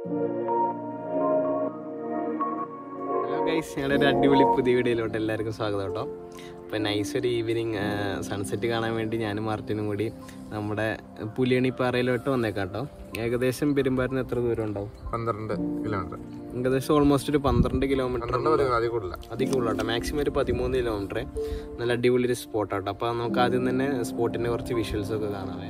hello guys ഞങ്ങളുടെ ഒരു അടിപൊളി പുതിയ വീഡിയോയിലോട്ട് എല്ലാവർക്കും സ്വാഗതം കേട്ടോ അപ്പോൾ നൈസ് ഒരു ഈവനിങ് സൺസെറ്റ് കാണാൻ വേണ്ടി ഞാനും മാർട്ടിനും കൂടി നമ്മുടെ പുലിയണിപ്പാറയിലോട്ട് വന്നേക്കാം കേട്ടോ ഏകദേശം പെരുമ്പാറിന് എത്ര ദൂരം ഉണ്ടാവും പന്ത്രണ്ട് കിലോമീറ്റർ ഏകദേശം ഓൾമോസ്റ്റ് ഒരു പന്ത്രണ്ട് കിലോമീറ്റർ പന്ത്രണ്ട് ഒരു അതിൽ കൂടുതല അതിൽ കൂടുതലാട്ടോ മാക്സിമം ഒരു പതിമൂന്ന് കിലോമീറ്റർ നല്ല അടിപൊളി ഒരു സ്പോട്ടാട്ടോ അപ്പോൾ നമുക്ക് ആദ്യം തന്നെ സ്പോട്ടിൻ്റെ കുറച്ച് വിഷ്വൽസ് ഒക്കെ കാണാവേ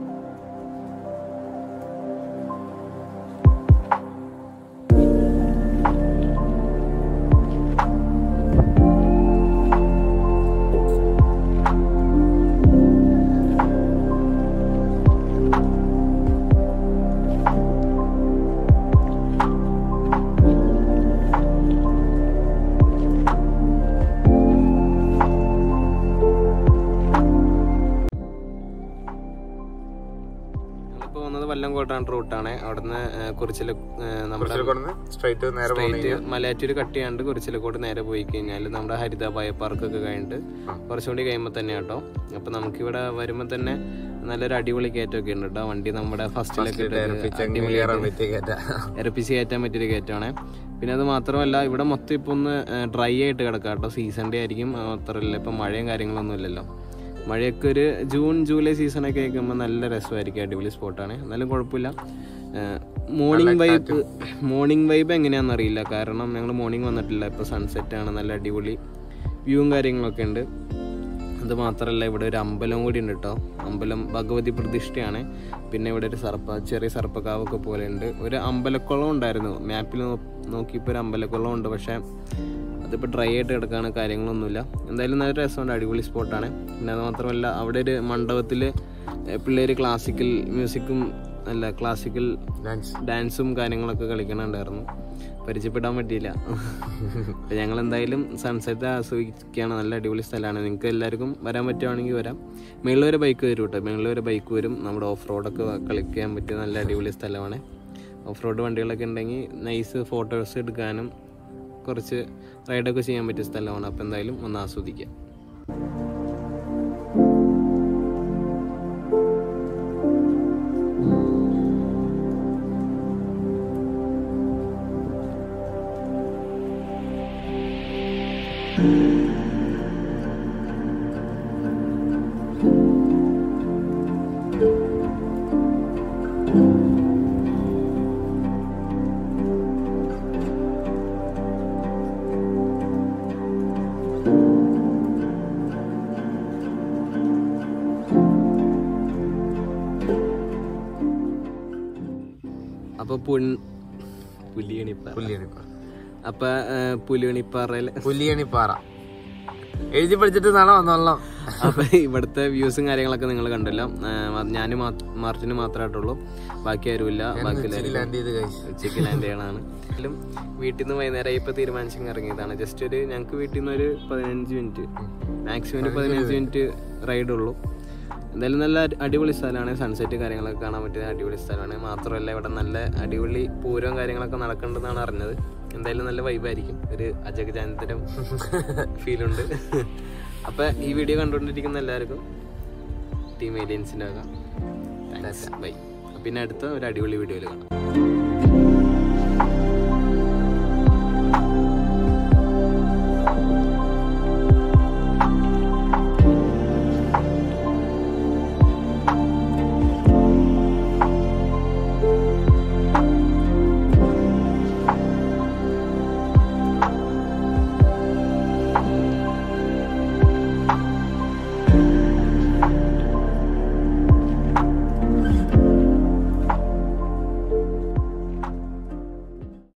നമ്മളിപ്പോൾ വന്നത് വല്ലംകോട്ടാണ് റൂട്ടാണ് അവിടുന്ന് കുറിച്ചിൽ നമ്മുടെ സ്ട്രൈറ്റ് നേരെ സ്ട്രേറ്റ് മലയാറ്റൂര് കട്ട് ചെയ്യാണ്ട് കുറിച്ചിലക്കോട്ട് നേരെ പോയി കഴിഞ്ഞാൽ നമ്മുടെ ഹരിത ബയോ പാർക്ക് ഒക്കെ കഴിഞ്ഞിട്ട് കുറച്ചുകൂടി കഴിയുമ്പോൾ തന്നെ കേട്ടോ അപ്പൊ നമുക്കിവിടെ വരുമ്പോൾ തന്നെ നല്ലൊരു അടിപൊളി കയറ്റമൊക്കെ ഉണ്ട് കേട്ടോ വണ്ടി നമ്മുടെ ഫസ്റ്റിലൊക്കെ എറപ്പിച്ച് കയറ്റാൻ പറ്റിയൊരു കയറ്റമാണ് പിന്നെ അത് മാത്രമല്ല ഇവിടെ മൊത്തം ഇപ്പൊ ഒന്ന് ഡ്രൈ ആയിട്ട് കിടക്കാം കേട്ടോ സീസണിന്റെ ആയിരിക്കും അത് മാത്രമല്ല ഇപ്പൊ മഴയും കാര്യങ്ങളൊന്നും ഇല്ലല്ലോ മഴയൊക്കെ ഒരു ജൂൺ ജൂലൈ സീസണൊക്കെ ആയിരിക്കുമ്പോൾ നല്ല രസമായിരിക്കും അടിപൊളി സ്പോട്ടാണ് എന്നാലും കുഴപ്പമില്ല മോർണിംഗ് വൈബ് മോർണിംഗ് വൈബ് എങ്ങനെയാണെന്ന് അറിയില്ല കാരണം ഞങ്ങൾ മോർണിംഗ് വന്നിട്ടില്ല ഇപ്പോൾ സൺസെറ്റ് ആണ് നല്ല അടിപൊളി വ്യൂവും കാര്യങ്ങളൊക്കെ ഉണ്ട് അത് മാത്രമല്ല ഇവിടെ ഒരു അമ്പലം കൂടി ഉണ്ട് കേട്ടോ അമ്പലം ഭഗവതി പ്രതിഷ്ഠയാണ് പിന്നെ ഇവിടെ ഒരു സർപ്പ ചെറിയ സർപ്പക്കാവൊക്കെ പോലെ ഉണ്ട് ഒരു അമ്പലക്കുളം ഉണ്ടായിരുന്നു മാപ്പിൽ നോക്കിയപ്പോൾ ഒരു അമ്പലക്കുളം ഉണ്ട് പക്ഷേ അതിപ്പോൾ ഡ്രൈ ആയിട്ട് കിടക്കുകയാണ് കാര്യങ്ങളൊന്നുമില്ല എന്തായാലും നല്ല രസമുണ്ട് അടിപൊളി സ്പോട്ടാണ് പിന്നെ അത് മാത്രമല്ല അവിടെ ഒരു മണ്ഡപത്തിൽ പിള്ളേർ ക്ലാസിക്കൽ മ്യൂസിക്കും അല്ല ക്ലാസിക്കൽ ഡാൻസും കാര്യങ്ങളൊക്കെ കളിക്കണുണ്ടായിരുന്നു പരിചയപ്പെടാൻ പറ്റിയില്ല അപ്പം ഞങ്ങൾ എന്തായാലും സൺസെറ്റ് ആസ്വദിക്കുകയാണ് നല്ല അടിപൊളി സ്ഥലമാണ് നിങ്ങൾക്ക് എല്ലാവർക്കും വരാൻ പറ്റുവാണെങ്കിൽ വരാം മേളിൽ വരെ ബൈക്ക് വരും കേട്ടോ മേളിൽ വരെ ബൈക്ക് വരും നമ്മുടെ ഓഫ് റോഡൊക്കെ കളിക്കാൻ പറ്റിയ നല്ല അടിപൊളി സ്ഥലമാണ് ഓഫ് റോഡ് വണ്ടികളൊക്കെ ഉണ്ടെങ്കിൽ നൈസ് ഫോട്ടോസ് എടുക്കാനും കുറച്ച് റൈഡൊക്കെ ചെയ്യാൻ പറ്റിയ സ്ഥലമാണ് അപ്പോൾ എന്തായാലും ഒന്ന് ആസ്വദിക്കാം അപ്പോൾ പുൻ പുലിയണിപ്പാറ പുല്ലിയണിപ്പാറ അപ്പൊ പുലിയണിപ്പാറയിൽ പുല്ലിയണിപ്പാറ എഴുതി പഠിച്ചിട്ട് നാളെ വന്നോളാം അപ്പൊ ഇവിടുത്തെ വ്യൂസും കാര്യങ്ങളൊക്കെ നിങ്ങൾ കണ്ടല്ലോ ഞാൻ മാർച്ചിന് മാത്രമായിട്ടുള്ളൂ ബാക്കി ആരുമില്ല ബാക്കി എല്ലാവരും ലാൻഡ് ചെയ്ത് കഴിച്ചു ഉച്ചയ്ക്ക് ലാൻഡ് ചെയ്യണതാണ് എങ്കിലും വീട്ടിൽ നിന്ന് വൈകുന്നേരം ഇപ്പൊ തീരുമാനിച്ചു ഇറങ്ങിയതാണ് ജസ്റ്റ് ഒരു ഞങ്ങൾക്ക് വീട്ടിൽ നിന്ന് ഒരു പതിനഞ്ച് മിനിറ്റ് മാക്സിമം ഒരു പതിനഞ്ച് മിനിറ്റ് റൈഡ് ഉള്ളൂ എന്തായാലും നല്ല അടി- അടിപൊളി സ്ഥലമാണ് സൺസെറ്റ് കാര്യങ്ങളൊക്കെ കാണാൻ പറ്റിയ അടിപൊളി സ്ഥലമാണ് മാത്രമല്ല ഇവിടെ നല്ല അടിപൊളി പൂരവും കാര്യങ്ങളൊക്കെ നടക്കുന്നുണ്ടെന്നാണ് അറിഞ്ഞത് എന്തായാലും നല്ല വൈബായിരിക്കും ഒരു അജഗജാന്തരം ഫീലുണ്ട് അപ്പൊ ഈ വീഡിയോ കണ്ടുകൊണ്ടിരിക്കുന്ന എല്ലാവർക്കും ടീം ഏലിയൻസിൻ്റെ വക ബൈ പിന്നെ അടുത്ത ഒരു അടിപൊളി വീഡിയോയിൽ കാണാം